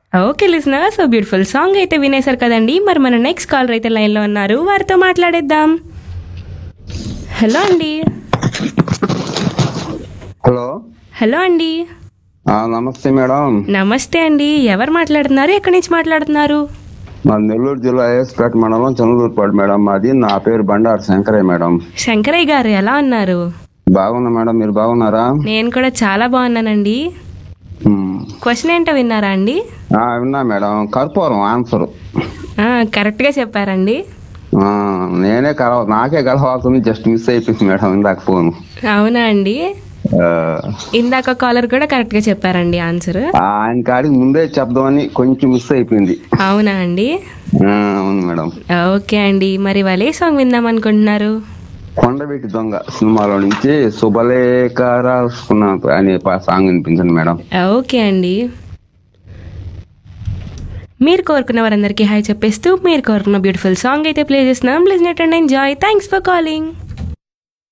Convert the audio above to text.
Okay listener so beautiful song అయితే వినేశారు కదండి మరి మన నెక్స్ట్ కాలర్ అయితే లైన్లో ఉన్నారు వారితో మాట్లాడేద్దాం హలో అండి హలో హలో అండి ఆ, నమస్తే మేడం నమస్తే అండి ఎవరు మాట్లాడుతున్నారు ఎక్కడి నుంచి మాట్లాడుతున్నారు మా నెల్లూరు జిల్లా ఏఎస్పేట మండలం చంద్రూరుపాడు మేడం మాది నా పేరు బండారు శంకరయ్య మేడం శంకరయ్య గారు ఎలా ఉన్నారు బాగున్నా మేడం మీరు బాగున్నారా నేను కూడా చాలా బాగున్నానండి ఉమ్. క్వశ్చన్ ఏంటో విన్నారా అండి ఆ, విన్నా మేడం కర్పూరం ఆన్సర్ ఆ, కరెక్ట్గా చెప్పారండి ఆ, నేనే కలవ నాకే కలవాల్సింది జస్ట్ మిస్ అయిపోయింది మేడం ఇందాక ఫోన్ అవునా అండి ఆ, ఇందాక కాలర్ కూడా కరెక్ట్గా చెప్పారండి ఆన్సర్ ఆయన కాడికి ముందే చెప్దామని కొంచెం మిస్ అయిపోయింది అవునా అండి ఆ, అవును మేడం ఓకే అండి మరి వాళ్ళు ఏ సాంగ్ విందాం అనుకుంటున్నారు కొండవీటి దొంగ సినిమాలో నుంచి శుభలేఖ రాసుకున్న అనే పా- సాంగ్ వినిపించండి మేడం ఓకే అండి మీరు కోరుకున్న వారందరికీ హాయ్ చెప్పేస్తూ మీరు కోరుకున్న బ్యూటిఫుల్ సాంగ్ అయితే ప్లే చేస్తున్నాం please net and enjoy thanks for calling